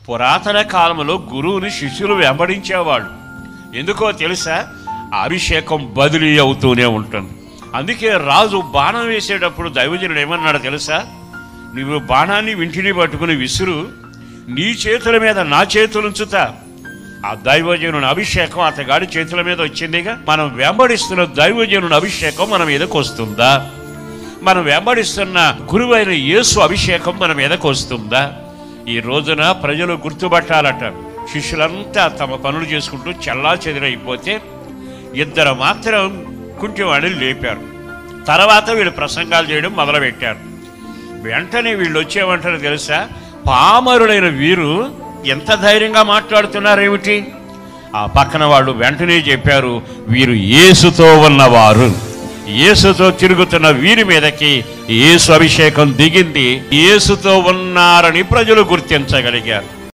పురాతన కాలంలో గురువుని శిష్యులు వెంబడించేవాళ్ళు ఎందుకో తెలుసా ఆ అభిషేకం బదిలీ అవుతూనే ఉంటుంది అందుకే రాజు బాణం వేసేటప్పుడు దైవజనుడు ఏమన్నాడు తెలుసా నువ్వు బాణాన్ని వింటిని పట్టుకుని విసురు నీ చేతుల మీద నా చేతులు ఉంచుతా ఆ దైవజనుని అభిషేకం అతగాడి చేతుల మీద వచ్చిందిగా మనం వెంబడిస్తున్న దైవజనుని అభిషేకం మన మీదకి వస్తుందా మనం వెంబడిస్తున్న గురువైన యేసు అభిషేకం మన మీదకి వస్తుందా ఈ రోజున ప్రజలు గుర్తుపట్టాలట శిష్యులంతా తమ పనులు చేసుకుంటూ చల్లా చెదిరైపోతే ఇద్దరు మాత్రం కుంటివాడిని లేపారు తర్వాత వీళ్ళు ప్రసంగాలు చేయడం మొదలుపెట్టారు వెంటనే వీళ్ళు వచ్చేమంటారు తెలుసా పామరుడైన వీరు ఎంత ధైర్యంగా మాట్లాడుతున్నారేమిటి ఆ పక్కన వాళ్ళు వెంటనే చెప్పారు వీరు యేసుతో ఉన్నవారు యేసుతో తిరుగుతున్న వీరి మీదకి యేసు అభిషేకం దిగింది యేసుతో ఉన్నారని ప్రజలు గుర్తించగలిగారు